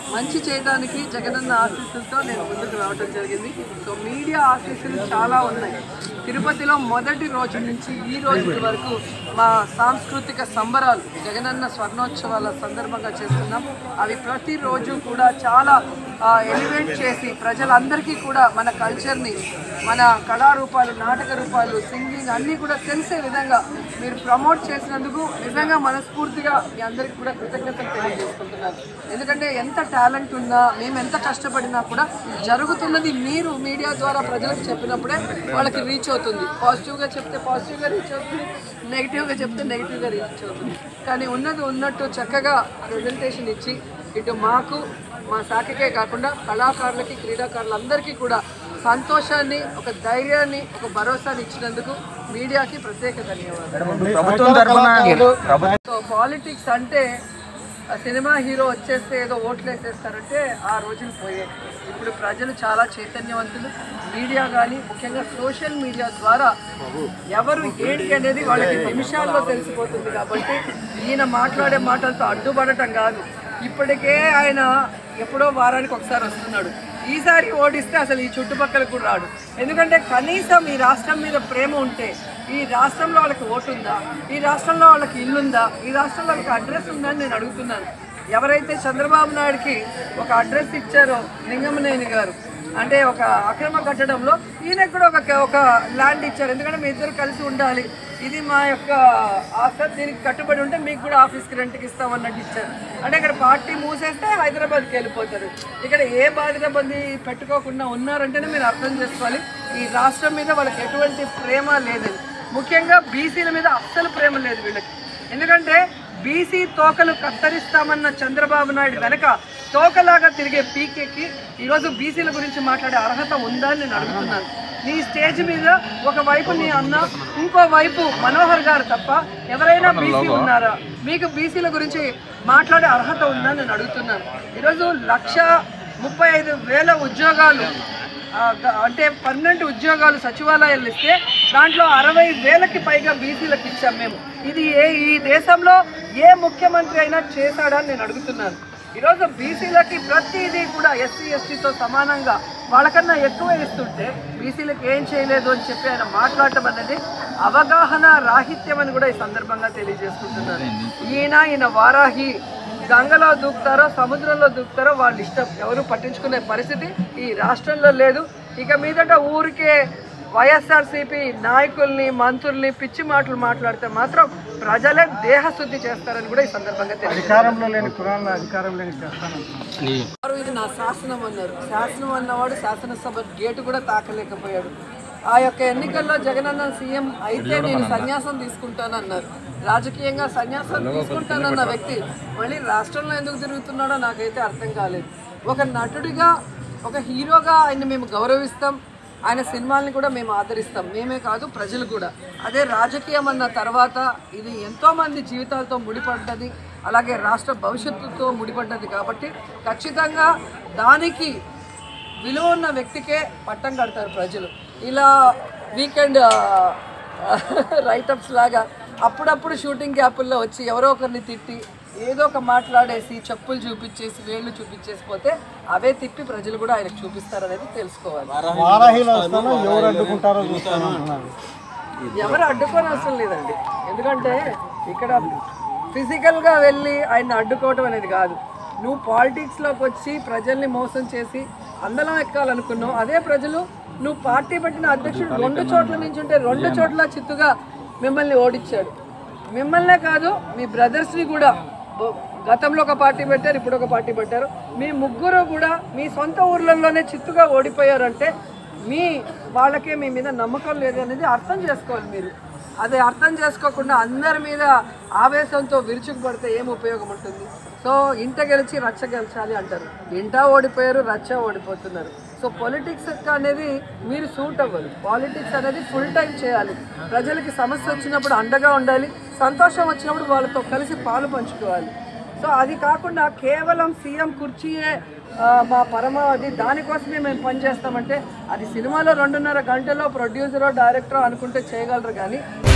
మంచి చేయడానికి జగనన్న ఆశీస్సులతో నేను ముందుకు రావడం జరిగింది సో మీడియా ఆశీస్సులు చాలా ఉన్నాయి తిరుపతిలో మొదటి రోజు నుంచి ఈ రోజు వరకు మా సాంస్కృతిక సంబరాలు జగనన్న స్వర్ణోత్సవాల సందర్భంగా చేస్తున్నాం అవి ప్రతిరోజు కూడా చాలా ఎలివేట్ చేసి ప్రజలందరికీ కూడా మన కల్చర్ని మన కళారూపాలు నాటక రూపాలు సింగింగ్ అన్నీ కూడా తెలిసే విధంగా మీరు ప్రమోట్ చేసినందుకు నిజంగా మనస్ఫూర్తిగా మీ అందరికీ కూడా కృతజ్ఞతలు తెలియజేసుకుంటున్నాను ఎందుకంటే ఎంత టాలెంట్ ఉన్నా మేము ఎంత కష్టపడినా కూడా జరుగుతున్నది మీరు మీడియా ద్వారా ప్రజలకు చెప్పినప్పుడే వాళ్ళకి రీచ్ అవుతుంది పాజిటివ్గా చెప్తే పాజిటివ్గా రీచ్ అవుతుంది నెగిటివ్గా చెప్తే నెగిటివ్గా రీచ్ అవుతుంది కానీ ఉన్నది ఉన్నట్టు చక్కగా ప్రజెంటేషన్ ఇచ్చి ఇటు మాకు మా శాఖకే కాకుండా కళాకారులకి క్రీడాకారులందరికీ కూడా సంతోషాన్ని ఒక ధైర్యాన్ని ఒక భరోసాని ఇచ్చినందుకు మీడియాకి ప్రత్యేక ధన్యవాదాలు ప్రభుత్వం తరఫున సో పాలిటిక్స్ అంటే ఆ సినిమా హీరో వచ్చేస్తే ఏదో ఓట్లు వేసేస్తారంటే ఆ రోజులు పోయాయి ఇప్పుడు ప్రజలు చాలా చైతన్యవంతులు మీడియా కానీ ముఖ్యంగా సోషల్ మీడియా ద్వారా ఎవరు ఏంటి అనేది వాళ్ళకి నిమిషాల్లో తెలిసిపోతుంది కాబట్టి ఈయన మాట్లాడే మాటలతో అడ్డుపడటం కాదు ఇప్పటికే ఆయన ఎప్పుడో వారానికి ఒకసారి వస్తున్నాడు ఈసారి ఓడిస్తే అసలు ఈ చుట్టుపక్కల కూడా రాడు ఎందుకంటే కనీసం ఈ రాష్ట్రం మీద ప్రేమ ఉంటే ఈ రాష్ట్రంలో వాళ్ళకి ఓటు ఉందా ఈ రాష్ట్రంలో వాళ్ళకి ఇల్లు ఉందా ఈ రాష్ట్రంలో వాళ్ళకి అడ్రస్ ఉందా అని నేను అడుగుతున్నాను ఎవరైతే చంద్రబాబు నాయుడుకి ఒక అడ్రస్ ఇచ్చారో లింగమనేని గారు అంటే ఒక అక్రమ కట్టడంలో ఈయనకు కూడా ఒక ఒక ల్యాండ్ ఇచ్చారు ఎందుకంటే మీ ఇద్దరు కలిసి ఉండాలి ఇది మా యొక్క ఆశ దీనికి కట్టుబడి ఉంటే మీకు కూడా ఆఫీస్కి రెంట్కి ఇస్తామన్నట్టు ఇచ్చారు అంటే ఇక్కడ పార్టీ మూసేస్తే హైదరాబాద్కి వెళ్ళిపోతారు ఇక్కడ ఏ బాధిత బంది పెట్టుకోకుండా ఉన్నారంటేనే మీరు అర్థం చేసుకోవాలి ఈ రాష్ట్రం మీద వాళ్ళకి ఎటువంటి ప్రేమ లేదని ముఖ్యంగా బీసీల మీద అస్సలు ప్రేమ లేదు వీళ్ళకి ఎందుకంటే బీసీ తోకలు కత్తరిస్తామన్న చంద్రబాబు నాయుడు వెనక తోకలాగా తిరిగే పీకేకి ఈరోజు బీసీల గురించి మాట్లాడే అర్హత ఉందా అని నేను అడుగుతున్నాను నీ స్టేజ్ మీద ఒక వైపు నీ అన్న ఇంకో వైపు మనోహర్ గారు తప్ప ఎవరైనా బీసీ ఉన్నారా మీకు బీసీల గురించి మాట్లాడే అర్హత ఉందా అని నేను అడుగుతున్నాను ఈరోజు లక్ష ముప్పై ఐదు వేల ఉద్యోగాలు ఆ, గ- అంటే పన్నెండు ఉద్యోగాలు సచివాలయాలు ఇస్తే దాంట్లో అరవై వేలకి పైగా బీసీలకు ఇచ్చాం మేము ఇది ఏ ఈ దేశంలో ఏ ముఖ్యమంత్రి అయినా చేశాడని నేను అడుగుతున్నాను ఈరోజు బీసీలకి ప్రతిదీ కూడా ఎస్సీ ఎస్టీతో సమానంగా వాళ్ళకన్నా ఎక్కువ ఇస్తుంటే బీసీలకు ఏం చేయలేదు అని చెప్పి ఆయన మాట్లాడటం అనేది అవగాహన రాహిత్యం అని కూడా ఈ సందర్భంగా తెలియజేసుకుంటున్నారు ఈయన ఈయన వారాహి గంగలో దూకుతారో సముద్రంలో దూకుతారో వాళ్ళ ఇష్టం ఎవరు పట్టించుకునే పరిస్థితి ఈ రాష్ట్రంలో లేదు ఇక మీదట ఊరికే వైఎస్ఆర్సీపీ నాయకుల్ని మంత్రుల్ని పిచ్చి మాటలు మాట్లాడితే మాత్రం ప్రజలే దేహశుద్ధి చేస్తారని కూడా ఈ సందర్భంగా తెలియదు అధికారంలో లేని కులాలను అధికారం లేని చేస్తాను వారు ఇది నా శాసనం అన్నారు శాసనం అన్నవాడు శాసనసభ గేటు కూడా తాకలేకపోయాడు ఆ యొక్క ఎన్నికల్లో జగనన్న సీఎం అయితే నేను సన్యాసం తీసుకుంటానన్నారు రాజకీయంగా సన్యాసం తీసుకుంటానన్న వ్యక్తి మళ్ళీ రాష్ట్రంలో ఎందుకు తిరుగుతున్నాడో నాకైతే అర్థం కాలేదు ఒక నటుడిగా ఒక హీరోగా ఆయన్ని మేము గౌరవిస్తాం ఆయన సినిమాల్ని కూడా మేము ఆదరిస్తాం మేమే కాదు ప్రజలు కూడా అదే రాజకీయం అన్న తర్వాత ఇది ఎంతోమంది జీవితాలతో ముడిపడ్డది అలాగే రాష్ట్ర భవిష్యత్తుతో ముడిపడ్డది కాబట్టి ఖచ్చితంగా దానికి విలువ ఉన్న వ్యక్తికే పట్టం కడతారు ప్రజలు ఇలా వీకెండ్ రైటప్స్ లాగా అప్పుడప్పుడు షూటింగ్ గ్యాపుల్లో వచ్చి ఎవరో ఒకరిని తిట్టి ఏదో ఒక మాట్లాడేసి చెప్పులు చూపించేసి వేళ్ళు చూపించేసి పోతే అవే తిప్పి ప్రజలు కూడా ఆయనకు చూపిస్తారనేది తెలుసుకోవాలి వారాహిలో వస్తాను ఎవరు అడ్డుకుంటారో చూస్తాను అంటున్నారు ఎవరు అడ్డుకోని అవసరం లేదండి ఎందుకంటే ఇక్కడ ఫిజికల్గా వెళ్ళి ఆయన అడ్డుకోవటం అనేది కాదు నువ్వు పాలిటిక్స్లోకి వచ్చి ప్రజల్ని మోసం చేసి అందలం ఎక్కాలనుకున్నావు అదే ప్రజలు నువ్వు పార్టీ పెట్టిన అధ్యక్షుడు రెండు చోట్ల నుంచి ఉంటే రెండు చోట్ల చిత్తుగా మిమ్మల్ని ఓడించాడు మిమ్మల్నే కాదు మీ బ్రదర్స్ని కూడా బ- గతంలో ఒక పార్టీ పెట్టారు ఇప్పుడు ఒక పార్టీ పెట్టారు మీ ముగ్గురు కూడా మీ సొంత ఊర్లలోనే చిత్తుగా ఓడిపోయారంటే మీ వాళ్ళకే మీ మీద నమ్మకం లేదు అనేది అర్థం చేసుకోవాలి మీరు అది అర్థం చేసుకోకుండా అందరి మీద ఆవేశంతో విరుచుకుపడితే ఏం ఉపయోగం ఉంటుంది సో ఇంట గెలిచి రచ్చ గెలిచాలి అంటారు ఇంట ఓడిపోయారు రచ్చ ఓడిపోతున్నారు సో పొలిటిక్స్ అనేది మీరు సూట్ అవ్వదు పాలిటిక్స్ అనేది ఫుల్ టైం చేయాలి ప్రజలకి సమస్య వచ్చినప్పుడు అండగా ఉండాలి సంతోషం వచ్చినప్పుడు వాళ్ళతో కలిసి పాలు పంచుకోవాలి సో అది కాకుండా కేవలం సీఎం కుర్చీయే ఆ, మా పరమావధి దానికోసమే మేము పనిచేస్తామంటే అది సినిమాలో రెండున్నర గంటలో ప్రొడ్యూసరో డైరెక్టరో అనుకుంటే చేయగలరు కానీ